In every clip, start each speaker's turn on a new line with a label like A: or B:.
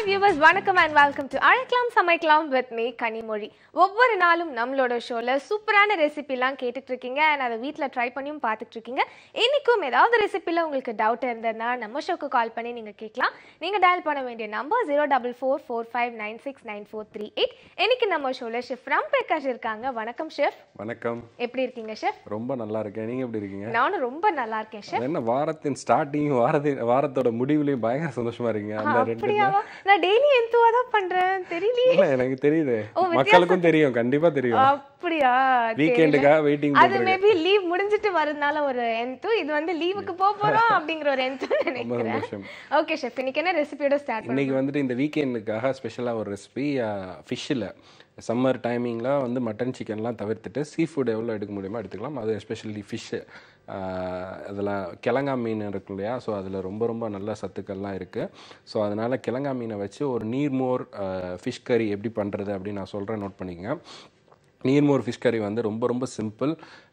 A: Viewers வணக்கம் and welcome to அழைக்கலாம் சமைக்கலாம் வித் மீ கனிமொழி ஒவ்வொரு நாளும் நம்மளோட ஷோல சூப்பரான ரெசிபிலாம் கேட்டுட்டு இருக்கீங்க அண்ட் அதை வீட்டில் ட்ரை பண்ணியும் பார்த்துட்டு இருக்கீங்க இன்னைக்கும் ஏதாவது ரெசிபியில் உங்களுக்கு டவுட் இருந்ததுன்னா நம்ம ஷோக்கு கால் பண்ணி நீங்கள் கேட்கலாம் நீங்கள் டயல் பண்ண வேண்டிய number zero double four four five nine six nine four three eight இன்னைக்கு நம்ம ஷோல ஷெஃப் ராம் பிரகாஷ் இருக்காங்க வணக்கம் ஷெஃப்
B: வணக்கம்
A: எப்படி இருக்கீங்க ஷெஃப்
B: ரொம்ப நல்லா இருக்கேன் நீங்க எப்படி இருக்கீங்க
A: நானும் ரொம்ப நல்லா இருக்கேன் ஷெஃப்
B: அது என்ன வாரத்தின் ஸ்டார்டிங் வாரத்தின் வாரத்தோட முடிவுலயும் பயங்கர சந்தோஷமா இருக்கீங்க அந்த ரெண்டு
A: அப்படியாவா நான் டெய்லி எந்துவா தான் பண்றேன் தெரியலையே
B: இல்ல எனக்கு தெரியுது
A: ஓ, வித்தியாசம்.
B: மக்களுக்கும் தெரியும் கண்டிப்பா தெரியும்
A: அப்படியா
B: வீக்கெண்டுக்காக வெயிட்டிங்
A: அது
B: பண்றீங்க
A: மேபி லீவ் முடிஞ்சிட்டு வரதுனால ஒரு என்து இது வந்து லீவுக்கு போக போறோம் அப்படிங்கிற ஒரு என்து
B: ரொம்ப
A: நினைக்கிறேன்
B: சந்தோஷம்
A: ஓகே ஷெஃப் இன்னைக்கு என்ன ரெசிபியோட ஸ்டார்ட் பண்ணலாம்
B: இன்னைக்கு வந்துட்டு இந்த வீக்கெண்டுக்காக ஸ்பெஷலாக ஒரு ரெசிபி ஃபிஷ்ஷில் சம்மர் டைமிங்கில் வந்து மட்டன் சிக்கன்லாம் தவிர்த்துட்டு சீ ஃபுட் எவ்வளோ எடுக்க முடியுமோ எடுத்துக்கலாம் அது எஸ்பெஷலி ஃபிஷ்ஷு அதெல்லாம் கிழங்கா மீன் இருக்கு இல்லையா ஸோ அதில் ரொம்ப ரொம்ப நல்ல சத்துக்கள்லாம் இருக்குது ஸோ அதனால் கிழங்கா மீனை வச்சு ஒரு நீர்மோர் ஃபிஷ் கறி எப்படி பண்ணுறது அப்படின்னு நான் சொல்கிறேன் நோட் பண்ணிக்கங்க நீர்மோர் ஃபிஷ் கறி வந்து ரொம்ப ரொம்ப சிம்பிள்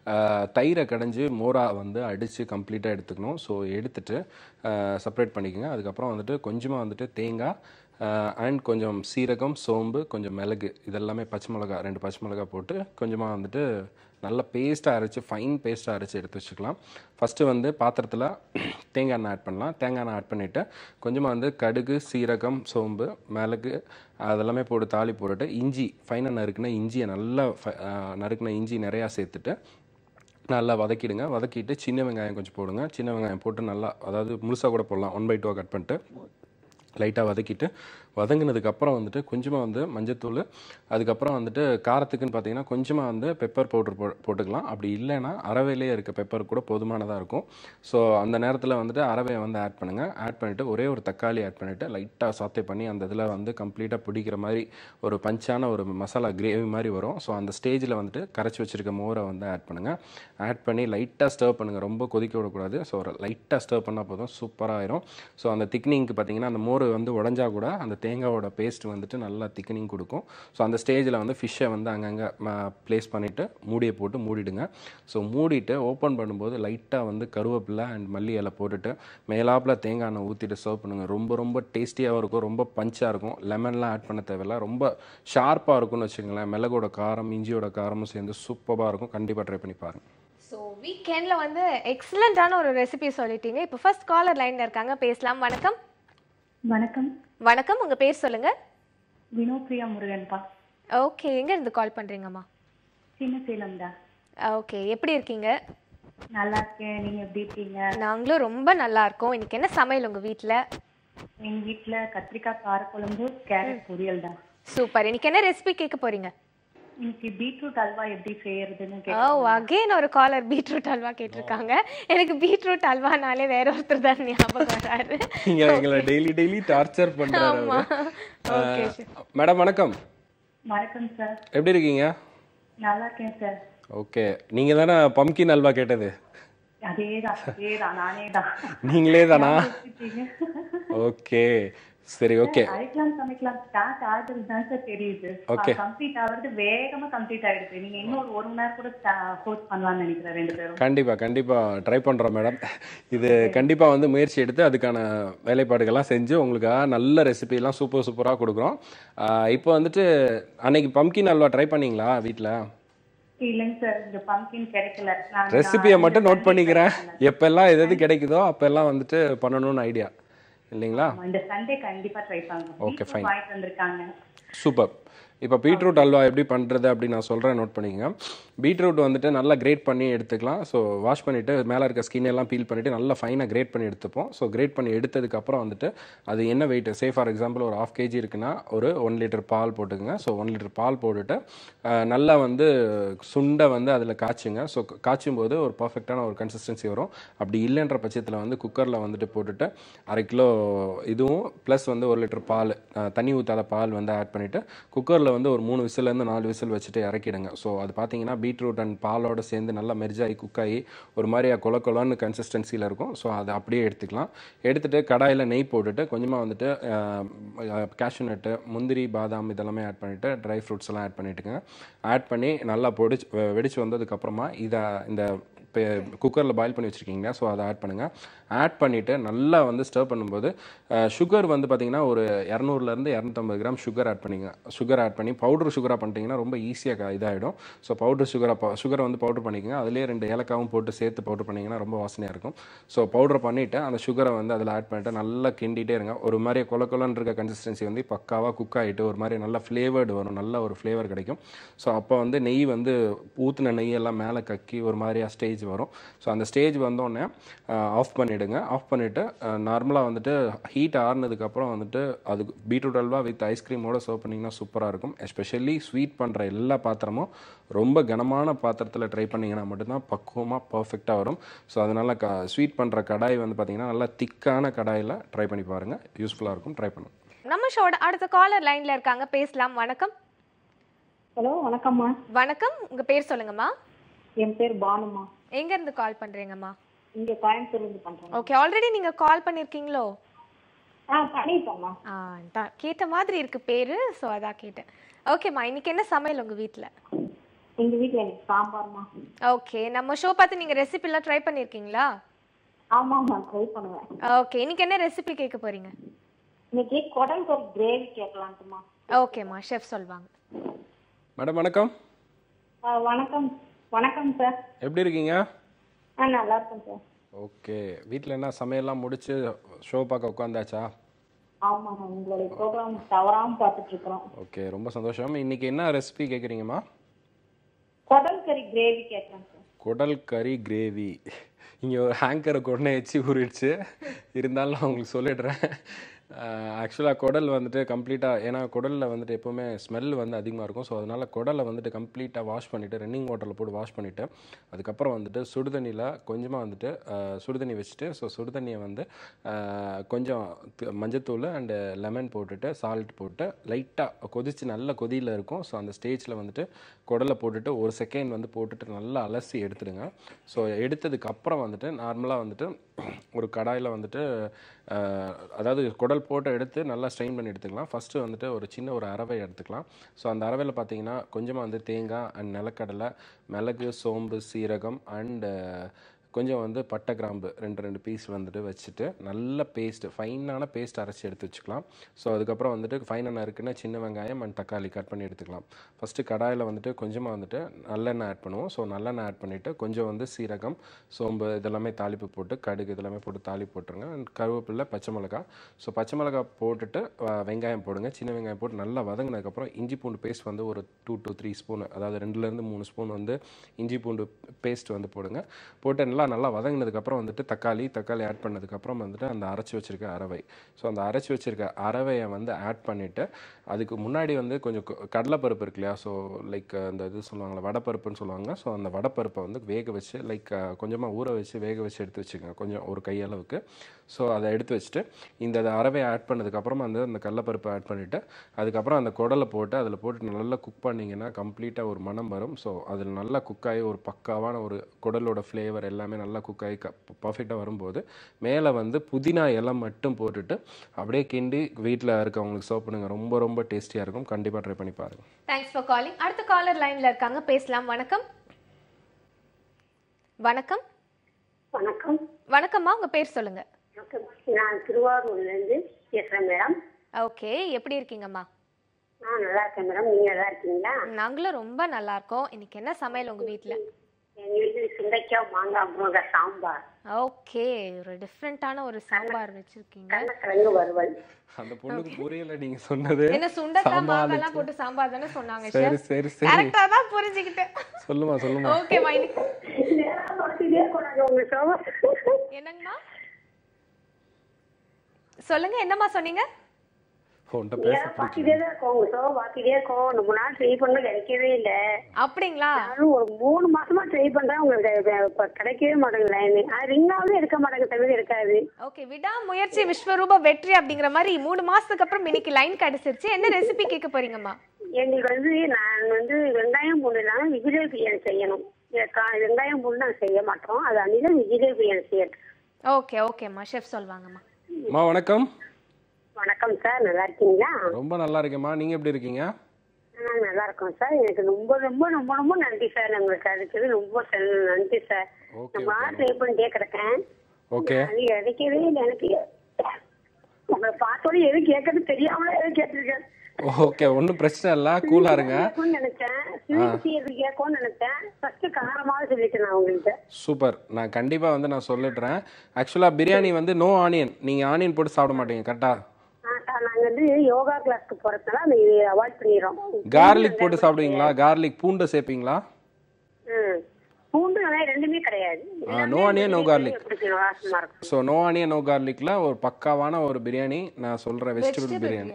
B: தயிரை கடைஞ்சி மோரா வந்து அடித்து கம்ப்ளீட்டாக எடுத்துக்கணும் ஸோ எடுத்துட்டு செப்பரேட் பண்ணிக்கோங்க அதுக்கப்புறம் வந்துட்டு கொஞ்சமாக வந்துட்டு தேங்காய் அண்ட் கொஞ்சம் சீரகம் சோம்பு கொஞ்சம் மிளகு இதெல்லாமே பச்சை மிளகா ரெண்டு பச்சை மிளகா போட்டு கொஞ்சமாக வந்துட்டு நல்ல பேஸ்ட்டாக அரைச்சி ஃபைன் பேஸ்ட்டாக அரைச்சி எடுத்து வச்சுக்கலாம் ஃபஸ்ட்டு வந்து பாத்திரத்தில் தேங்காய் எண்ணெய் ஆட் பண்ணலாம் தேங்காய் எண்ணெய் ஆட் பண்ணிவிட்டு கொஞ்சமாக வந்து கடுகு சீரகம் சோம்பு மிளகு அதெல்லாமே போட்டு தாளி போட்டுட்டு இஞ்சி ஃபைனாக நறுக்குன இஞ்சியை நல்லா ஃப- ஆஹ் நறுக்குன இஞ்சி நிறையா சேர்த்துட்டு நல்லா வதக்கிடுங்க வதக்கிட்டு சின்ன வெங்காயம் கொஞ்சம் போடுங்க சின்ன வெங்காயம் போட்டு நல்லா அதாவது முழுசாக கூட போடலாம் ஒன் பை டூ கட் பண்ணிட்டு லைட்டாக வதக்கிட்டு வதங்கினதுக்கப்புறம் வந்துட்டு கொஞ்சமாக வந்து மஞ்சத்தூள் அதுக்கப்புறம் வந்துட்டு காரத்துக்குன்னு பார்த்தீங்கன்னா கொஞ்சமாக வந்து பெப்பர் பவுடர் போ போட்டுக்கலாம் அப்படி இல்லைன்னா அரவையிலேயே இருக்க பெப்பர் கூட போதுமானதாக இருக்கும் ஸோ அந்த நேரத்தில் வந்துட்டு அரவையை வந்து ஆட் பண்ணுங்கள் ஆட் பண்ணிவிட்டு ஒரே ஒரு தக்காளி ஆட் பண்ணிவிட்டு லைட்டாக சாத்தே பண்ணி அந்த இதில் வந்து கம்ப்ளீட்டாக பிடிக்கிற மாதிரி ஒரு பஞ்சான ஒரு மசாலா கிரேவி மாதிரி வரும் ஸோ அந்த ஸ்டேஜில் வந்துட்டு கரைச்சி வச்சிருக்க மோரை வந்து ஆட் பண்ணுங்கள் ஆட் பண்ணி லைட்டாக ஸ்டர் பண்ணுங்கள் ரொம்ப கொதிக்க விடக்கூடாது ஸோ லைட்டாக ஸ்டர் பண்ணால் போதும் சூப்பராக ஆயிரும் ஸோ அந்த திக்னிங்க்கு பார்த்தீங்கன்னா அந்த மோர் வந்து உடஞ்சா கூட அந்த தேங்காவோட பேஸ்ட் வந்துட்டு நல்லா திக்னிங் கொடுக்கும் ஸோ அந்த ஸ்டேஜில் வந்து ஃபிஷ்ஷை வந்து அங்கங்கே ப்ளேஸ் பண்ணிவிட்டு மூடியை போட்டு மூடிடுங்க ஸோ மூடிட்டு ஓப்பன் பண்ணும்போது லைட்டாக வந்து கருவேப்பிலை அண்ட் மல்லி இலை போட்டுட்டு மேலாப்பில் தேங்காய் எண்ணெய் ஊற்றிட்டு சர்வ் பண்ணுங்கள் ரொம்ப ரொம்ப டேஸ்டியாகவும் இருக்கும் ரொம்ப பஞ்சாக இருக்கும் லெமன்லாம் ஆட் பண்ண தேவையில்ல ரொம்ப ஷார்ப்பாக இருக்கும்னு வச்சுக்கோங்களேன் மிளகோட காரம் இஞ்சியோட காரமும் சேர்ந்து சூப்பராக இருக்கும் கண்டிப்பாக ட்ரை பண்ணி பாருங்கள்
A: ஸோ வீக்கெண்ட்ல வந்து எக்ஸலண்டான ஒரு ரெசிபி சொல்லிட்டீங்க இப்போ ஃபர்ஸ்ட் காலர் லைன்ல இருக்காங்க பேசலாம் வணக்கம்
C: வணக்கம்
A: வணக்கம் உங்க பேர் சொல்லுங்க
C: வினோப்ரியா முருகன்பா
A: ஓகே எங்க இருந்து கால் பண்றீங்கம்மா
C: சின்ன சேலம்டா
A: ஓகே எப்படி இருக்கீங்க
C: நல்லா இருக்கேன் நீங்க எப்படி இருக்கீங்க
A: நாங்களும் ரொம்ப நல்லா இருக்கோம் இன்னைக்கு என்ன சமையல் உங்க வீட்ல
C: எங்க வீட்ல கத்திரிக்காய் காரக்குழம்பு கேரட் பொரியல் தான்
A: சூப்பர் இன்னைக்கு என்ன ரெசிபி கேட்க போறீங்க
C: இன்னைக்கு பீட்ரூட் அல்வா எப்படி செய்யறதுன்னு
A: ஓ
C: கேட்டேன்
A: அகைன் ஒரு காலர் பீட்ரூட் அல்வா கேட்டிருக்காங்க எனக்கு பீட்ரூட் அல்வானாலே வேற ஒருத்தர் தான் ஞாபகம் வராரு
B: நீங்கள் எங்களை டெய்லி டெய்லி டார்ச்சர் பண்ணுறாரு
A: ஓகே
B: மேடம் வணக்கம்
C: வணக்கம் சார்
B: எப்படி இருக்கீங்க
C: நல்லா இருக்கேன் சார்
B: ஓகே நீங்கள் தானே பம்கின் அல்வா கேட்டது
C: அதேதான் அதேதான் நானே தான்
B: நீங்களே தானா ஓகே சரி ஓகே
C: அழைக்கலாம் சமைக்கலாம் ஸ்டார்ட் ஆகுறது தான் சார் தெரியுது
B: Okay.
C: கம்ப்ளீட் ஆகுறது வேகமா கம்ப்ளீட் ஆயிடுது நீங்க இன்னும் ஒரு ஒரு மணி நேரம் கூட ஹோஸ்ட் பண்ணலாம்னு நினைக்கிறேன் ரெண்டு பேரும்
B: கண்டிப்பாக கண்டிப்பாக ட்ரை பண்ணுறோம் மேடம் இது கண்டிப்பாக வந்து முயற்சி எடுத்து அதுக்கான வேலைப்பாடுகள்லாம் செஞ்சு உங்களுக்காக நல்ல ரெசிபிலாம் சூப்பர் சூப்பராக கொடுக்குறோம் ஆஹ் இப்போ வந்துட்டு அன்னைக்கு பம்கின் அல்வா ட்ரை பண்ணீங்களா வீட்டில்
C: இல்லைங்க சார் இந்த பம்கின் கிடைக்கல நான்
B: ரெசிபியை மட்டும் நோட் பண்ணிக்கிறேன் எப்பெல்லாம் எது எது கிடைக்குதோ அப்பெல்லாம் வந்துட்டு பண்ணணும்னு ஐடியா இல்லைங்களா
C: ஆமா, இந்த சண்டே கண்டிப்பா ட்ரை பண்ணுங்க
B: Okay,
C: Beetroot வாங்கிட்டு வந்திருக்காங்க
B: சூப்பர் இப்போ பீட்ரூட் அல்வா எப்படி பண்ணுறது அப்படின்னு நான் சொல்கிறேன் நோட் பண்ணிக்கங்க பீட்ரூட் வந்துட்டு நல்லா கிரேட் பண்ணி எடுத்துக்கலாம் ஸோ வாஷ் பண்ணிவிட்டு மேலே இருக்க ஸ்கின் எல்லாம் பீல் பண்ணிவிட்டு நல்லா ஃபைனாக கிரேட் பண்ணி எடுத்துப்போம் ஸோ கிரேட் பண்ணி எடுத்ததுக்கப்புறம் வந்துட்டு அது என்ன வெயிட் சே ஃபார் எக்ஸாம்பிள் ஒரு ஆஃப் கேஜி இருக்குன்னா ஒரு ஒன் லிட்டர் பால் போட்டுக்கங்க ஸோ ஒன் லிட்டர் பால் போட்டுட்டு அஹ், நல்லா வந்து சுண்டை வந்து அதில் காய்ச்சுங்க ஸோ காய்ச்சும் போது ஒரு பர்ஃபெக்டான ஒரு கன்சிஸ்டன்சி வரும் அப்படி இல்லைன்ற பட்சத்தில் வந்து குக்கரில் வந்துட்டு போட்டுட்டு அரை கிலோ இதுவும் ப்ளஸ் வந்து ஒரு லிட்டர் பால் அஹ், தண்ணி ஊற்றாத பால் வந்து ஆட் பண்ணிவிட்டு குக்கரில் வந்து ஒரு மூணு விசிலேருந்து நாலு விசில் வச்சுட்டு இறக்கிடுங்க ஸோ அது பார்த்தீங்கன்னா பீட்ரூட் அண்ட் பாலோட சேர்ந்து நல்லா மெர்ஜாகி குக் ஆகி ஒரு மாதிரியா கொல கொலன்னு கன்சிஸ்டன்சியில் இருக்கும் ஸோ அதை அப்படியே எடுத்துக்கலாம் எடுத்துட்டு கடாயில் நெய் போட்டுட்டு கொஞ்சமாக வந்துட்டு கேஷ்யூ நட்டு முந்திரி பாதாம் இதெல்லாமே ஆட் பண்ணிவிட்டு ட்ரை ஃப்ரூட்ஸ் எல்லாம் ஆட் பண்ணிட்டுங்க ஆட் பண்ணி நல்லா பொடிச்சு வெ- வெடிச்சு வந்ததுக்கப்புறமா இதை இந்த குக்கரில் பாயில் பண்ணி வச்சுருக்கீங்க ஸோ அதை ஆட் பண்ணுங்கள் ஆட் பண்ணிவிட்டு நல்லா வந்து ஸ்டர் பண்ணும்போது சுகர் வந்து பார்த்தீங்கன்னா ஒரு இரநூறுலேருந்து இரநூத்தம்பது கிராம் சுகர் ஆட் பண்ணிங்க சுகர் ஆட் பண்ணி பவுடர் சுகராக பண்ணிட்டீங்கன்னா ரொம்ப ஈஸியாக இதாகிடும் ஸோ பவுடர் சுகராக சுகரை வந்து பவுடர் பண்ணிக்கோங்க அதுலேயே ரெண்டு ஏலக்காவும் போட்டு சேர்த்து பவுடர் பண்ணிங்கன்னா ரொம்ப வாசனையாக இருக்கும் ஸோ பவுடர் பண்ணிவிட்டு அந்த சுகரை வந்து அதில் ஆட் பண்ணிட்டு நல்லா கிண்டிகிட்டே இருங்க ஒரு மாதிரி கொல கொலன்னு இருக்க கன்சிஸ்டன்சி வந்து பக்காவாக குக் ஆகிட்டு ஒரு மாதிரி நல்ல ஃப்ளேவர்டு வரும் நல்ல ஒரு ஃப்ளேவர் கிடைக்கும் ஸோ அப்போ வந்து நெய் வந்து ஊற்றின நெய் எல்லாம் மேலே கக்கி ஒரு மாதிரியா ஸ்டேஜ் வரும் ஸோ அந்த ஸ்டேஜ் வந்தோடனே ஆஃப் பண்ணிவிடுங்க ஆஃப் பண்ணிவிட்டு நார்மலாக வந்துட்டு ஹீட் ஆறுனதுக்கப்புறம் வந்துட்டு அது பீட்ரூட் அல்வா வித் ஐஸ்கிரீமோட சர்வ் பண்ணிங்கன்னா சூப்பராக இருக்கும் எஸ்பெஷலி ஸ்வீட் பண்ணுற எல்லா பாத்திரமும் ரொம்ப கனமான பாத்திரத்தில் ட்ரை பண்ணிங்கன்னா மட்டும்தான் பக்குவமாக பர்ஃபெக்டாக வரும் ஸோ அதனால் க ஸ்வீட் பண்ணுற கடாய் வந்து பார்த்திங்கன்னா நல்லா திக்கான கடாயில் ட்ரை பண்ணி பாருங்கள் யூஸ்ஃபுல்லாக இருக்கும் ட்ரை பண்ணுங்க
A: நம்ம ஷோட அடுத்த காலர் லைன்ல இருக்காங்க பேசலாம் வணக்கம்
C: ஹலோ வணக்கம்மா
A: வணக்கம் உங்க பேர் சொல்லுங்கம்மா
C: என் பேர் பானுமா
A: எங்க இருந்து கால் பண்றீங்கம்மா
C: இங்க கோயம்புத்தூர்ல இருந்து பண்றேன்
A: ஓகே ஆல்ரெடி நீங்க கால் பண்ணிருக்கீங்களோ
C: ஆ பண்ணிட்டேம்மா
A: ஆ தான் கேட்ட மாதிரி இருக்கு பேரு ஸோ அதான் கேட்டேன் ஓகேம்மா இன்னைக்கு என்ன சமையல் உங்க வீட்ல
C: எங்க வீட்ல எனக்கு சாம்பார்மா
A: ஓகே நம்ம ஷோ பார்த்து நீங்க ரெசிபிலாம் ட்ரை பண்ணிருக்கீங்களா
C: ஆமாம்மா ட்ரை பண்ணுவேன்
A: ஓகே இன்னைக்கு என்ன ரெசிபி கேட்க போறீங்க
C: இன்னைக்கு குடல் கறி கிரேவி கேட்கலான்ட்டுமா
A: ஓகேம்மா ஷெஃப் சொல்வாங்க
B: மேடம் வணக்கம்
C: ஆ, வணக்கம் வணக்கம் சார்
B: எப்படி இருக்கீங்க
C: ஆ நல்லா இருக்கேன் சார்
B: ஓகே வீட்டில் என்ன சமையல்லாம் முடிச்சு ஷோ பார்க்க உட்காந்தாச்சா
C: ஆமாங்க உங்களுடைய ப்ரோக்ராம் தவறாம பார்த்துட்டு இருக்கிறோம்
B: ஓகே ரொம்ப சந்தோஷம் இன்னைக்கு என்ன ரெசிபி கேட்குறீங்கம்மா
C: குடல் கறி கிரேவி கேட்கலாம் சார்
B: குடல் கறி கிரேவி இங்கே ஒரு ஹேங்கரை கொண்டே வச்சு ஊறிடுச்சு இருந்தாலும் நான் உங்களுக்கு சொல்லிடுறேன் ஆக்சுவலாக குடல் வந்துட்டு கம்ப்ளீட்டாக ஏன்னா குடலில் வந்துட்டு எப்போவுமே ஸ்மெல் வந்து அதிகமாக இருக்கும் ஸோ அதனால் குடலை வந்துட்டு கம்ப்ளீட்டாக வாஷ் பண்ணிவிட்டு ரன்னிங் வாட்டரில் போட்டு வாஷ் பண்ணிவிட்டு அதுக்கப்புறம் வந்துட்டு சுடுதண்ணியில் கொஞ்சமாக வந்துட்டு அஹ், சுடுதண்ணி வச்சுட்டு ஸோ சுடுதண்ணியை வந்து அஹ், கொஞ்சம் து- மஞ்சத்தூள் அண்டு லெமன் போட்டுட்டு சால்ட் போட்டு லைட்டாக கொதிச்சு நல்ல கொதியில் இருக்கும் ஸோ அந்த ஸ்டேஜில் வந்துட்டு குடலை போட்டுட்டு ஒரு செகண்ட் வந்து போட்டுட்டு நல்லா அலசி எடுத்துடுங்க ஸோ எடுத்ததுக்கு அப்புறம் வந்துட்டு நார்மலாக வந்துட்டு ஒரு கடாயில் வந்துட்டு அஹ், அதாவது குடல் போட்டு எடுத்து நல்லா ஸ்ட்ரெயின் பண்ணி எடுத்துக்கலாம் ஃபஸ்ட்டு வந்துட்டு ஒரு சின்ன ஒரு அரவை எடுத்துக்கலாம் ஸோ அந்த அரவையில் பார்த்தீங்கன்னா கொஞ்சமாக வந்து தேங்காய் அண்ட் நிலக்கடலை மிளகு சோம்பு சீரகம் அண்டு கொஞ்சம் வந்து பட்டை கிராம்பு ரெண்டு ரெண்டு பீஸ் வந்துட்டு வச்சுட்டு நல்ல பேஸ்ட் ஃபைனான பேஸ்ட் அரைச்சி எடுத்து வச்சுக்கலாம் ஸோ அதுக்கப்புறம் வந்துட்டு ஃபைனாக இருக்குன்னா சின்ன வெங்காயம் அண்ட் தக்காளி கட் பண்ணி எடுத்துக்கலாம் ஃபஸ்ட்டு கடாயில் வந்துட்டு கொஞ்சமாக வந்துட்டு நல்லெண்ணெய் ஆட் பண்ணுவோம் ஸோ நல்லெண்ணெய் ஆட் பண்ணிவிட்டு கொஞ்சம் வந்து சீரகம் சோம்பு இதெல்லாமே தாளிப்பு போட்டு கடுகு இதெல்லாமே போட்டு தாளிப்பு போட்டுருங்க அண்ட் கருவேப்பிலை பச்சை மிளகா ஸோ பச்சை மிளகா போட்டுட்டு அஹ், வெங்காயம் போடுங்க சின்ன வெங்காயம் போட்டு நல்லா வதங்கினதுக்கப்புறம் இஞ்சி பூண்டு பேஸ்ட் வந்து ஒரு டூ to த்ரீ ஸ்பூன் அதாவது ரெண்டுலேருந்து மூணு ஸ்பூன் வந்து இஞ்சி பூண்டு பேஸ்ட் வந்து போடுங்க போட்டு நல்லா நல்லா வதங்கினதுக்கப்புறம் வந்துட்டு தக்காளி தக்காளி ஆட் பண்ணதுக்கப்புறம் வந்துட்டு அந்த அரைச்சி வச்சிருக்க அரவை ஸோ அந்த அரைச்சி வச்சிருக்க அரவையை வந்து ஆட் பண்ணிவிட்டு அதுக்கு முன்னாடி வந்து கொஞ்சம் கொ- கடலைப்பருப்பு இருக்கு இல்லையா ஸோ லைக் அந்த இது சொல்லுவாங்கள்ல வடைப்பருப்புன்னு சொல்லுவாங்க ஸோ அந்த வடைப்பருப்பை வந்து வேக வச்சு லைக் கொஞ்சமாக ஊற வச்சு வேக வச்சு எடுத்து வச்சுக்கோங்க கொஞ்சம் ஒரு கையளவுக்கு ஸோ அதை எடுத்து வச்சுட்டு இந்த அரவையை ஆட் பண்ணதுக்கப்புறமா வந்து அந்த கடலைப்பருப்பை ஆட் பண்ணிவிட்டு அதுக்கப்புறம் அந்த குடலை போட்டு அதில் போட்டு நல்லா குக் பண்ணிங்கன்னா கம்ப்ளீட்டாக ஒரு மனம் வரும் ஸோ அதில் நல்லா குக் ஆகி ஒரு பக்காவான ஒரு குடலோட ஃப்ளேவர் எல்லாமே நல்லா குக் ஆகி பர்ஃபெக்டாக வரும்போது மேலே வந்து புதினா இலை மட்டும் போட்டுட்டு அப்படியே கிண்டி வீட்டில் இருக்கவங்களுக்கு சர்வ் பண்ணுங்க ரொம்ப ரொம்ப டேஸ்டியாக இருக்கும் கண்டிப்பாக ட்ரை பண்ணி பாருங்கள்
A: தேங்க்ஸ் ஃபார் காலிங் அடுத்த காலர் லைன்ல இருக்காங்க பேசலாம் வணக்கம் வணக்கம்
D: வணக்கம்
A: வணக்கம்மா உங்க பேர் சொல்லுங்க
D: வணக்கம். நான் திருவாரூர்லேருந்து பேசுகிறேன் மேடம்
A: ஓகே எப்படி இருக்கீங்கம்மா
D: நான் நல்லா இருக்கேன் மேடம் நீங்கள் நல்லா இருக்கீங்களா
A: நாங்களும் ரொம்ப நல்லா இருக்கோம் இன்னைக்கு என்ன சமையல் உங்க வீட்ல
D: எங்கள் வீட்டில் சுண்டைக்காய் மாங்காய் முருங்கை சாம்பார்
A: ஓகே ஒரு டிஃப்ரெண்டான ஒரு சாம்பார் வச்சிருக்கீங்க
D: கருணக்கிழங்கு வறுவல்
B: அந்த பொண்ணுக்கு புரியல நீங்கள் சொன்னது
A: என்ன சுண்டக்காய்
B: சாம்பார்
A: மாங்காய்லாம் போட்டு சாம்பார் தானே சொன்னாங்க
B: சரி
A: chef?
B: சரி சரி
A: கரெக்டா தான் புரிஞ்சுக்கிட்டேன்
B: சொல்லுமா சொல்லுமா
A: ஓகேம்மா இன்னைக்கு
D: நேரம் பார்த்துட்டே போனாங்க உங்கள் சோபா
A: என்னங்கம்மா சொல்லுங்க என்னம்மா சொன்னீங்க
B: உன்கிட்ட பேச
D: நேரம் பார்த்துட்டே தான் இருக்கோம் உங்கள் சோபா பார்த்துட்டே இருக்கோம் ரொம்ப நாள் ட்ரை பண்ண கிடைக்கவே இல்லை
A: அப்படிங்களா
D: நானும் ஒரு மூணு மாசமா ட்ரை பண்றேன் உங்களுக்கு இப்ப கிடைக்கவே மாட்டேங்குது லைன் அது ரிங்காவது எடுக்க மாட்டேங்க தவிர இருக்காது
A: ஓகே விடா முயற்சி விஸ்வரூப வெற்றி அப்படிங்கிற மாதிரி மூணு மாசத்துக்கு அப்புறம் இன்னைக்கு லைன் கிடைச்சிருச்சு என்ன ரெசிபி கேட்க போறீங்கம்மா
D: எங்களுக்கு வந்து நான் வந்து வெங்காயம் பூண்டு இல்லாமல் விஜிலே பிரியாணி செய்யணும் இத கா- வெங்காயம் பூண்டு நாங்கள் செய்ய மாட்டோம் அது அன்னிதான் விஜிலே பிரியாணி செய்யணும்
A: ஓகே ஓகேம்மா ஷெஃப் சொல்வாங்கம்மா
B: அம்மா வணக்கம்
D: வணக்கம் சார் நல்லா இருக்கீங்களா
B: ரொம்ப நல்லா இருக்கேம்மா நீங்கள் எப்படி இருக்கீங்க
D: ஆ, நல்லா இருக்கோம் சார் எனக்கு ரொம்ப ரொம்ப ரொம்ப ரொம்ப நன்றி சார் உங்களுக்கு அதுக்கு ரொம்ப ச- நன்றி சார்
B: Okay,
D: நான்
B: okay.
D: ட்ரை பண்ணிட்டே கிடக்கேன்
B: ஓகே
D: அது கிடைக்கவே இல்லை எனக்கு உங்களை பார்த்தோன்னே எது கேட்கறது தெரியாமலே எது கேட்டிருக்கேன்
B: ஓகே ஒன்றும் பிரச்சனை இல்லை கூலாக இருங்க
D: கேட்கணும்னு நினைச்சேன் ஸ்வீட் எது கேட்கும்னு நினைச்சேன் ஃபர்ஸ்ட் காரமாக சொல்லிட்டேன் நான் உங்கள்கிட்ட
B: சூப்பர் நான் கண்டிப்பாக வந்து நான் சொல்லிடுறேன் ஆக்சுவலாக பிரியாணி வந்து நோ ஆனியன் நீங்கள் ஆனியன் போட்டு சாப்பிட மாட்டீங்க கரெக்டாக
D: ஆ சார் நாங்கள் வந்து யோகா கிளாஸ்க்கு போகிறதுனால அந்த இது அவாய்ட் பண்ணிடுறோம்
B: கார்லிக் போட்டு சாப்பிடுவீங்களா கார்லிக் பூண்டை சேர்ப்பீங்களா
D: ம் பூண்டு வெங்காயம் ரெண்டுமே கிடையாது
B: no onion, no garlic.
D: எப்படி வாசமா இருக்கும்
B: ஸோ நோ ஆனியன் நோ கார்லிக்கில் ஒரு பக்காவான ஒரு பிரியாணி நான் சொல்கிறேன் வெஜிடபிள் பிரியாணி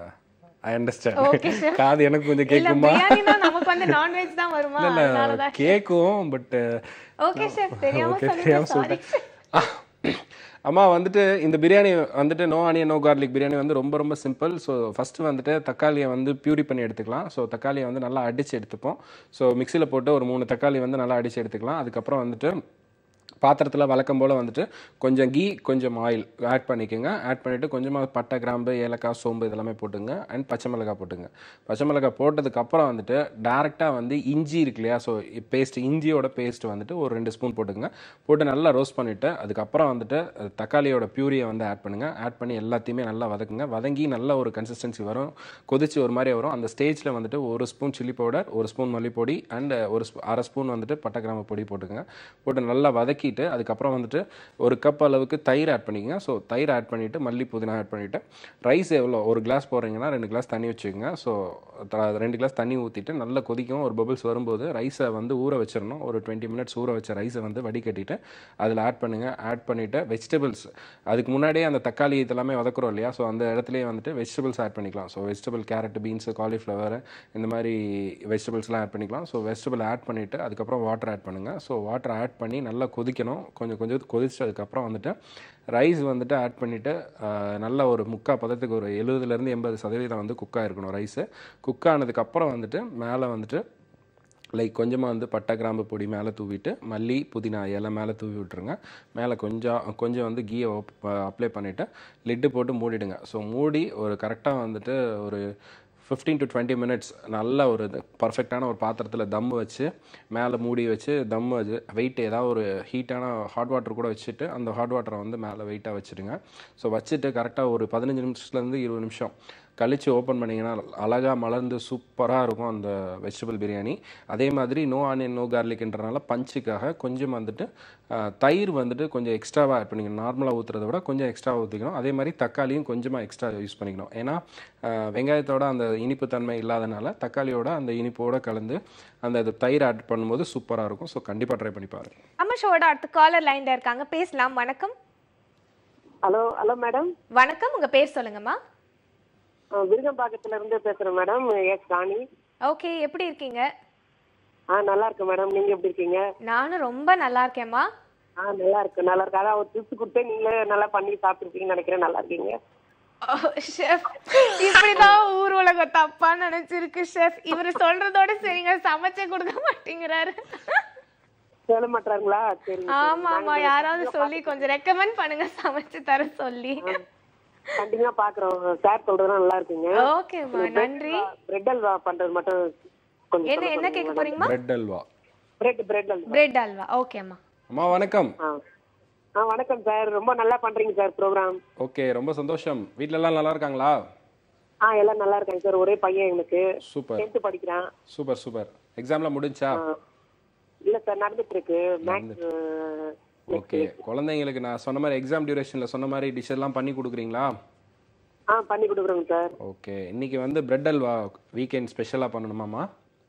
B: ஐ அண்டர்ஸ்டாண்ட் காது எனக்கு கொஞ்சம்
A: இல்ல
B: கேட்குமா
A: பிரியாணினா நமக்கு வந்து நான்வெஜ் தான் வருமா
B: இல்லை
A: அதனாலதான்
B: கேட்கும் பட்
A: ஓகே ஷெஃப் தெரியாம
B: ஓகே
A: சொல்லிட்டேன்
B: தெரியாமல்
A: சாரி
B: சொல்லிட்டேன் அம்மா வந்துட்டு இந்த பிரியாணி வந்துட்டு no onion no garlic biryani வந்து ரொம்ப ரொம்ப சிம்பிள் ஸோ ஃபஸ்ட்டு வந்துட்டு தக்காளியை வந்து பியூரி பண்ணி எடுத்துக்கலாம் ஸோ தக்காளியை வந்து நல்லா அடித்து எடுத்துப்போம் ஸோ மிக்சியில் போட்டு ஒரு மூணு தக்காளி வந்து நல்லா அடித்து எடுத்துக்கலாம் அதுக்கப்புறம் வந்துட்டு பாத்திரத்தில் வழக்கம் போல் வந்துட்டு கொஞ்சம் கீ கொஞ்சம் ஆயில் ஆட் பண்ணிக்கோங்க ஆட் பண்ணிவிட்டு கொஞ்சமாக பட்டை கிராம்பு ஏலக்காய் சோம்பு இதெல்லாமே போட்டுங்க அண்ட் பச்சை மிளகாய் போட்டுங்க பச்சை மிளகாய் போட்டதுக்கப்புறம் வந்துட்டு டேரெக்டாக வந்து இஞ்சி இருக்கு இல்லையா ஸோ பேஸ்ட் இஞ்சியோட பேஸ்ட் வந்துட்டு ஒரு ரெண்டு ஸ்பூன் போட்டுங்க போட்டு நல்லா ரோஸ்ட் பண்ணிவிட்டு அதுக்கப்புறம் வந்துட்டு அஹ், தக்காளியோட பியூரியை வந்து ஆட் பண்ணுங்கள் ஆட் பண்ணி எல்லாத்தையுமே நல்லா வதக்குங்க வதங்கி நல்ல ஒரு கன்சிஸ்டன்சி வரும் கொதிச்சு ஒரு மாதிரி வரும் அந்த ஸ்டேஜில் வந்துட்டு ஒரு ஸ்பூன் சில்லி பவுடர் ஒரு ஸ்பூன் மல்லிப்பொடி அண்ட் ஒரு ஸ்பூ- அரை ஸ்பூன் வந்துட்டு பட்டை கிராம்பு பொடி போட்டுக்கோங்க போட்டு நல்லா வதக்கிட்டு அதுக்கப்புறம் வந்துட்டு ஒரு கப் அளவுக்கு தயிர் ஆட் பண்ணிக்கங்க ஸோ தயிர் ஆட் பண்ணிவிட்டு மல்லி புதினா ஆட் பண்ணிவிட்டு ரைஸ் எவ்வளோ ஒரு கிளாஸ் போடுறீங்கன்னா ரெண்டு கிளாஸ் தண்ணி வச்சுக்கோங்க ஸோ ரெண்டு கிளாஸ் தண்ணி ஊற்றிட்டு நல்லா கொதிக்கும் ஒரு பபிள்ஸ் வரும்போது ரைஸை வந்து ஊற வச்சிடணும் ஒரு டுவெண்ட்டி மினிட்ஸ் ஊற வச்ச ரைஸை வந்து வடிகட்டிட்டு அதில் ஆட் பண்ணுங்கள் ஆட் பண்ணிவிட்டு வெஜிடபிள்ஸ் அதுக்கு முன்னாடியே அந்த தக்காளி இதெல்லாமே வதக்குறோம் இல்லையா ஸோ அந்த இடத்துலயே வந்துட்டு வெஜிடபிள்ஸ் ஆட் பண்ணிக்கலாம் so vegetable carrot beans cauliflower இந்த மாதிரி வெஜிடபிள்ஸ்லாம் ஆட் பண்ணிக்கலாம் ஸோ வெஜிடபிள் ஆட் பண்ணிவிட்டு அதுக்கப்புறம் வாட்டர் ஆட் பண்ணுங்கள் ஸோ வாட்டர் ஆட் பண்ணி நல்லா கொதிக்கணும் கொஞ்சம் கொஞ்சம் கொதிச்சதுக்கப்புறம் வந்துட்டு ரைஸ் வந்துட்டு ஆட் பண்ணிவிட்டு நல்ல ஒரு முக்கால் பதத்துக்கு ஒரு எழுபதுலேருந்து எண்பது சதவீதம் வந்து குக்காக இருக்கணும் ரைஸு குக் ஆனதுக்கப்புறம் வந்துட்டு மேலே வந்துட்டு லைக் கொஞ்சமாக வந்து பட்டை கிராம்பு பொடி மேலே தூவிட்டு மல்லி புதினா இலை மேலே தூவி விட்டுருங்க மேலே கொஞ்சம் கொஞ்சம் வந்து கீயை அப்ளை பண்ணிவிட்டு லிட்டு போட்டு மூடிடுங்க ஸோ மூடி ஒரு கரெக்டாக வந்துட்டு ஒரு ஃபிஃப்டீன் டு டுவெண்ட்டி மினிட்ஸ் நல்ல ஒரு பர்ஃபெக்டான ஒரு பாத்திரத்தில் தம் வச்சு மேலே மூடி வச்சு தம் வச்சு வெயிட் ஏதாவது ஒரு ஹீட்டான ஹாட் வாட்டர் கூட வச்சுட்டு அந்த ஹாட் வாட்டரை வந்து மேலே வெயிட்டாக வச்சுடுங்க ஸோ வச்சுட்டு கரெக்டாக ஒரு பதினஞ்சு நிமிஷத்துலேருந்து இருபது நிமிஷம் கழித்து ஓப்பன் பண்ணிங்கன்னா அழகாக மலர்ந்து சூப்பராக இருக்கும் அந்த வெஜிடபிள் பிரியாணி அதே மாதிரி நோ ஆனியன் நோ கார்லிக்ன்றனால பஞ்சுக்காக கொஞ்சம் வந்துட்டு ஆஹ், தயிர் வந்துட்டு கொஞ்சம் எக்ஸ்ட்ராவாக ஆட் பண்ணிக்கணும் நார்மலாக ஊற்றுறத விட கொஞ்சம் எக்ஸ்ட்ரா ஊற்றிக்கணும் அதே மாதிரி தக்காளியும் கொஞ்சமாக எக்ஸ்ட்ரா யூஸ் பண்ணிக்கணும் ஏன்னா ஆஹ், வெங்காயத்தோட அந்த இனிப்பு தன்மை இல்லாதனால தக்காளியோட அந்த இனிப்போட கலந்து அந்த இது தயிர் ஆட் பண்ணும்போது சூப்பராக இருக்கும் ஸோ கண்டிப்பாக ட்ரை பண்ணி பாருங்க
A: நம்ம ஷோட அடுத்த காலர் லைன்ல இருக்காங்க பேசலாம் வணக்கம்
E: ஹலோ ஹலோ மேடம்
A: வணக்கம் உங்க பேர் சொல்லுங்கம்மா
E: விருகம்பாக்கத்துல இருந்து பேசுறேன் மேடம் எஸ் ராணி
A: ஓகே எப்படி இருக்கீங்க
E: ஆ நல்லா இருக்கு மேடம் நீங்க எப்படி இருக்கீங்க
A: நானும் ரொம்ப நல்லா இருக்கேம்மா
E: ஆ நல்லா இருக்கு நல்லா இருக்கு அதான் ஒரு டிப்ஸ் கொடுத்தேன் நீங்களே நல்லா பண்ணி சாப்பிட்டுருக்கீங்கன்னு நினைக்கிறேன் நல்லா இருக்கீங்க
A: ஷெஃப் இப்படிதான் ஊர் உலகம் தப்பா நினைச்சிருக்கு ஷெஃப் இவர் சொல்றதோட சரிங்க சமைச்சே கொடுக்க மாட்டேங்கிறாரு
E: சொல்ல மாட்டாங்களா சரி
A: ஆமா ஆமா யாராவது சொல்லி கொஞ்சம் ரெக்கமெண்ட் பண்ணுங்க சமைச்சு தர சொல்லி
E: கண்டிப்பா பாக்குறோம் சார் சொல்றதுலாம் நல்லா இருக்குங்க
A: ஓகேம்மா நன்றி
E: பிரெட் அல்வா பண்றது மட்டும் கொஞ்சம்
A: என்ன என்ன கேட்க போறீங்கம்மா
B: bread halwa
E: bread bread halwa
A: bread halwa ஓகேம்மா
B: அம்மா வணக்கம்
E: ஆ ஆ வணக்கம் சார் ரொம்ப நல்லா பண்றீங்க சார் ப்ரோக்ராம்
B: ஓகே ரொம்ப சந்தோஷம் வீட்டிலலாம் நல்லா இருக்காங்களா
E: ஆ எல்லாம் நல்லா இருக்காங்க சார் ஒரே பையன் எனக்கு
B: சூப்பர்
E: டென்த் படிக்கிறான்
B: சூப்பர் சூப்பர் எக்ஸாம்லாம் முடிஞ்சா
E: ஆ. இல்ல சார் நடந்துட்டு இருக்கு மேக்ஸ்
B: ஓகே குழந்தைங்களுக்கு நான் சொன்ன மாதிரி எக்ஸாம் டியூரேஷனில் சொன்ன மாதிரி டிஷ் எல்லாம் பண்ணி கொடுக்குறீங்களா
E: ஆ பண்ணி கொடுக்குறோங்க சார்
B: ஓகே இன்னைக்கு வந்து பிரெட் அல்வா வீக்கெண்ட் ஸ்பெஷலாக பண்ணணுமாம்மா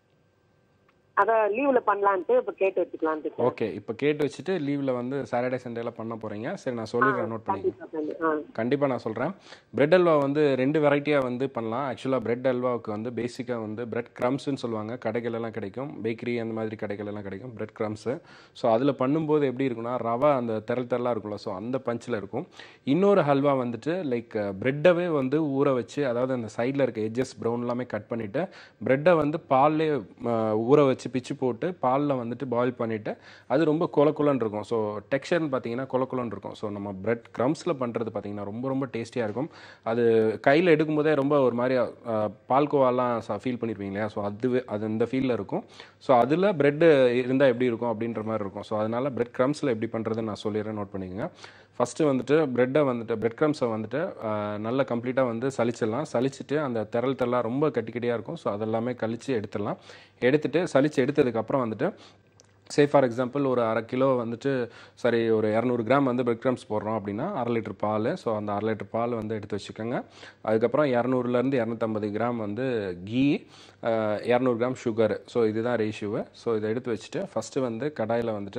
E: அதான் லீவ்ல பண்ணலான்ட்டு இப்ப கேட்டு வச்சுக்கலான்ட்டு சார்
B: ஓகே இப்போ கேட்டு வச்சுட்டு லீவில் வந்து சாட்டர்டே சண்டேல பண்ண போகிறீங்க சரி நான் சொல்லிடுறேன் நோட் பண்ணிக்க
E: கண்டிப்பா பண்ணு. ஆ
B: கண்டிப்பாக நான் சொல்கிறேன் பிரெட் அல்வா வந்து ரெண்டு வெரைட்டியாக வந்து பண்ணலாம் ஆக்சுவலாக பிரெட் அல்வாவுக்கு வந்து பேசிக்காக வந்து பிரெட் க்ரம்ஸ்னு சொல்லுவாங்க கடைகள் எல்லாம் கிடைக்கும் பேக்கரி அந்த மாதிரி கடைகள் எல்லாம் கிடைக்கும் பிரெட் க்ரம்ஸு ஸோ அதில் பண்ணும்போது எப்படி இருக்குன்னா ரவை அந்த திரள் திரளாக இருக்கும்ல ஸோ அந்த பஞ்சில் இருக்கும் இன்னொரு ஹல்வா வந்துட்டு லைக் பிரெட்டவே வந்து ஊற வச்சு அதாவது அந்த சைடில் இருக்க எட்ஜஸ் ப்ரௌன் எல்லாமே கட் பண்ணிவிட்டு பிரெட்டை வந்து பால்லே ஊற வச்சு வச்சு பிச்சு போட்டு பாலில் வந்துட்டு பாயில் பண்ணிவிட்டு அது ரொம்ப கொல கொலன்னு இருக்கும் ஸோ டெக்ஸ்சர்னு பார்த்தீங்கன்னா கொல கொலன்னு இருக்கும் ஸோ நம்ம பிரெட் க்ரம்ஸில் பண்ணுறது பார்த்தீங்கன்னா ரொம்ப ரொம்ப டேஸ்டியாக இருக்கும் அது கையில் எடுக்கும்போதே ரொம்ப ஒரு மாதிரி அஹ், பால்கோவாலாம் ஃபீல் பண்ணியிருப்பீங்க இல்லையா ஸோ அது அது இந்த ஃபீலில் இருக்கும் ஸோ அதில் பிரெட்டு இருந்தால் எப்படி இருக்கும் அப்படின்ற மாதிரி இருக்கும் ஸோ அதனால் பிரெட் க்ரம்ஸில் எப்படி பண்ணுறதுன்னு நான் சொல்லிடுறேன் நோட் பண்ணிக்கோங்க ஃபஸ்ட்டு வந்துட்டு பிரெட்டை வந்துட்டு பிரெட் க்ரம்ஸை வந்துட்டு அஹ், நல்லா கம்ப்ளீட்டாக வந்து சலிச்சிடலாம் சலிச்சிட்டு அந்த திரள் திரளாக ரொம்ப கட்டி கட்டியாக இருக்கும் ஸோ அதெல்லாமே கழித்து எடுத்துடலாம் எடுத்துட்டு சலிச்சு எடுத்ததுக்கப்புறம் வந்துட்டு சே ஃபார் எக்ஸாம்பிள் ஒரு அரை கிலோ வந்துட்டு சரி ஒரு இரநூறு கிராம் வந்து பிரெட் கிராம்ஸ் போடுறோம் அப்படின்னா அரை லிட்டர் பால் ஸோ அந்த அரை லிட்டர் பால் வந்து எடுத்து வச்சுக்கோங்க அதுக்கப்புறம் இரநூறுலேருந்து இரநூத்தம்பது கிராம் வந்து கீ இரநூறு கிராம் சுகர் ஸோ இதுதான் ரேஷியோவு ஸோ இதை எடுத்து வச்சுட்டு ஃபஸ்ட்டு வந்து கடாயில் வந்துட்டு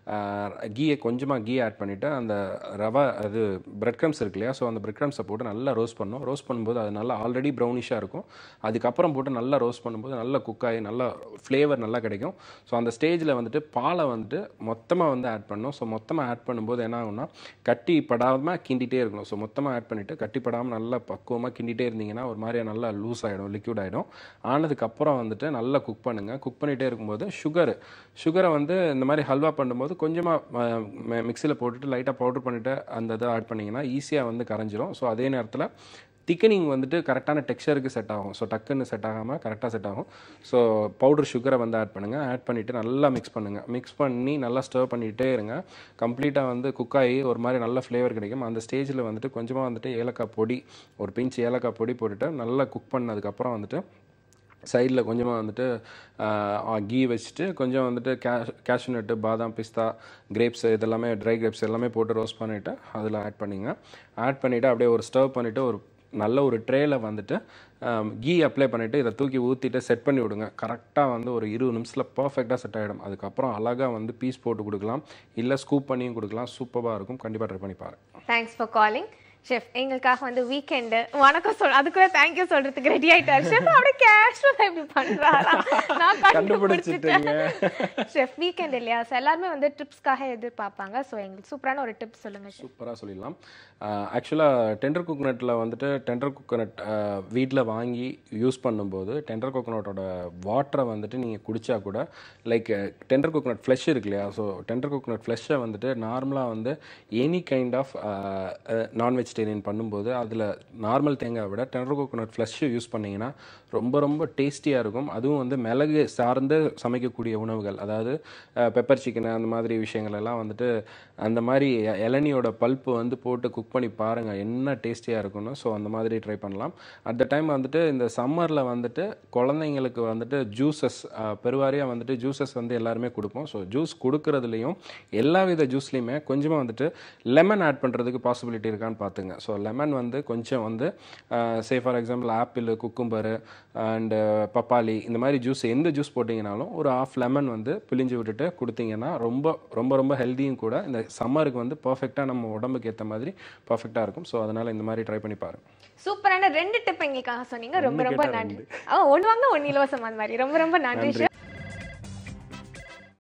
B: கீயை கொஞ்சமாக கீ ஆட் பண்ணிவிட்டு அந்த ரவா அது பிரெட் கிரம்ஸ் இருக்கு இல்லையா ஸோ அந்த பிரெட் கிரம்ஸை போட்டு நல்லா ரோஸ்ட் பண்ணணும் ரோஸ்ட் பண்ணும்போது அது நல்லா ஆல்ரெடி ப்ரௌனிஷாக இருக்கும் அதுக்கப்புறம் போட்டு நல்லா ரோஸ்ட் பண்ணும்போது நல்லா குக் ஆகி நல்லா ஃப்ளேவர் நல்லா கிடைக்கும் ஸோ அந்த ஸ்டேஜில் வந்துட்டு பாலை வந்துட்டு மொத்தமாக வந்து ஆட் பண்ணணும் ஸோ மொத்தமாக ஆட் பண்ணும்போது என்ன ஆகும்னா கட்டி படாமல் கிண்டிகிட்டே இருக்கணும் ஸோ மொத்தமாக ஆட் பண்ணிவிட்டு கட்டி படாமல் நல்லா பக்குவமாக கிண்டிகிட்டே இருந்தீங்கன்னா ஒரு மாதிரியா நல்லா லூஸ் ஆகிடும் லிக்விட் ஆகிடும் ஆனதுக்கப்புறம் வந்துட்டு நல்லா குக் பண்ணுங்கள் குக் பண்ணிகிட்டே இருக்கும்போது சுகர் சுகரை வந்து இந்த மாதிரி ஹல்வா பண்ணும்போது கொஞ்சமாக மிக்சியில் போட்டுட்டு லைட்டாக பவுடர் பண்ணிவிட்டு அந்த இதை ஆட் பண்ணிங்கன்னா ஈஸியாக வந்து கரைஞ்சிரும் ஸோ அதே நேரத்தில் திக்கனிங் வந்துட்டு கரெக்டான டெக்ஸ்சருக்கு செட் ஆகும் ஸோ டக்குன்னு செட் ஆகாமல் கரெக்டாக செட் ஆகும் ஸோ பவுடர் சுகரை வந்து ஆட் பண்ணுங்கள் ஆட் பண்ணிவிட்டு நல்லா மிக்ஸ் பண்ணுங்கள் மிக்ஸ் பண்ணி நல்லா ஸ்டர் பண்ணிகிட்டே இருங்க கம்ப்ளீட்டாக வந்து குக் ஆகி ஒரு மாதிரி நல்ல ஃப்ளேவர் கிடைக்கும் அந்த ஸ்டேஜில் வந்துட்டு கொஞ்சமாக வந்துட்டு ஏலக்காய் பொடி ஒரு பிஞ்ச் ஏலக்காய் பொடி போட்டுட்டு நல்லா குக் பண்ணதுக்கப்புறம் வந்துட்டு சைடில் கொஞ்சமாக வந்துட்டு கீ வச்சுட்டு கொஞ்சம் வந்துட்டு கேஷ் கேஷ்யூ நட்டு பாதாம் பிஸ்தா கிரேப்ஸ் இதெல்லாமே ட்ரை கிரேப்ஸ் எல்லாமே போட்டு ரோஸ்ட் பண்ணிவிட்டு அதில் ஆட் பண்ணிங்க ஆட் பண்ணிவிட்டு அப்படியே ஒரு ஸ்டவ் பண்ணிவிட்டு ஒரு நல்ல ஒரு ட்ரேயில் வந்துட்டு கீ அப்ளை பண்ணிவிட்டு இதை தூக்கி ஊற்றிட்டு செட் பண்ணி விடுங்க கரெக்டாக வந்து ஒரு இருபது நிமிஷத்தில் பர்ஃபெக்டாக செட் ஆகிடும் அதுக்கப்புறம் அழகாக வந்து பீஸ் போட்டு கொடுக்கலாம் இல்லை ஸ்கூப் பண்ணியும் கொடுக்கலாம் சூப்பராக இருக்கும் கண்டிப்பாக ட்ரை பண்ணி பாருங்க
A: தேங்க்ஸ் ஃபார் காலிங் ஷெஃப் எங்களுக்காக வந்து வீக்கெண்டு வணக்கம் சொல் அதுக்குள்ள தேங்க்யூ சொல்றதுக்கு ரெடி ஆயிட்டாரு ஷெஃப் அப்படியே கேஷுவலா இப்படி பண்றாரா நான் கண்டுபிடிச்சிட்டேன் ஷெஃப் வீக்கெண்ட் இல்லையா ஸோ எல்லாருமே வந்து ட்ரிப்ஸ்க்காக எதிர்பார்ப்பாங்க ஸோ எங்களுக்கு சூப்பரான ஒரு டிப்ஸ் சொல்லுங்க ஷெஃப்
B: சூப்பராக சொல்லிடலாம் ஆக்சுவலாக டெண்டர் கோகோனட்டில் வந்துட்டு டெண்டர் கோகோனட் வீட்டில் வாங்கி யூஸ் பண்ணும்போது டெண்டர் கோகோனட்டோட வாட்டரை வந்துட்டு நீங்கள் குடித்தா கூட லைக் டெண்டர் கோகோனட் ஃப்ளஷ் இருக்கு இல்லையா ஸோ டெண்டர் கோகோனட் ஃப்ளஷ்ஷை வந்துட்டு நார்மலாக வந்து any kind of non vegetarian பண்ணும்போது அதில் நார்மல் தேங்காய் விட டெண்டர் கோகோனட் ஃப்ளஷ்ஷு யூஸ் பண்ணிங்கன்னா ரொம்ப ரொம்ப டேஸ்டியாக இருக்கும் அதுவும் வந்து மிளகு சார்ந்து சமைக்கக்கூடிய உணவுகள் அதாவது பெப்பர் சிக்கன் அந்த மாதிரி விஷயங்கள் எல்லாம் வந்துட்டு அந்த மாதிரி இ- இளநியோட பல்ப்பு வந்து போட்டு குக் பண்ணி பாருங்கள் என்ன டேஸ்டியாக இருக்கும்னு ஸோ அந்த மாதிரி ட்ரை பண்ணலாம் அட் த டைம் வந்துட்டு இந்த சம்மரில் வந்துட்டு குழந்தைங்களுக்கு வந்துட்டு ஜூஸஸ் பெருவாரியாக வந்துட்டு ஜூஸஸ் வந்து எல்லாருமே கொடுப்போம் ஸோ ஜூஸ் கொடுக்கறதுலையும் எல்லா வித ஜூஸ்லேயுமே கொஞ்சமாக வந்துட்டு லெமன் ஆட் பண்ணுறதுக்கு பாசிபிலிட்டி இருக்கான்னு பார்த்துங்க ஸோ லெமன் வந்து கொஞ்சம் வந்து say for example apple cucumber and பப்பாளி இந்த மாதிரி ஜூஸ் எந்த ஜூஸ் போட்டிங்கனாலும் ஒரு ஆஃப் லெமன் வந்து பிழிஞ்சு விட்டுட்டு கொடுத்தீங்கன்னா ரொம்ப ரொம்ப ரொம்ப ஹெல்த்தியும் கூட இந்த சம்மருக்கு வந்து பர்ஃபெக்டாக நம்ம உடம்புக்கு ஏற்ற மாதிரி பர்ஃபெக்டாக இருக்கும் ஸோ அதனால் இந்த மாதிரி ட்ரை பண்ணி பாருங்க
A: சூப்பரான ரெண்டு டிப் எங்களுக்காக சொன்னீங்க ரொம்ப ரொம்ப நன்றி ஆ ஒன்று வாங்க ஒன்று இலவசம் அந்த மாதிரி ரொம்ப ரொம்ப நன்றி ஷெஃப்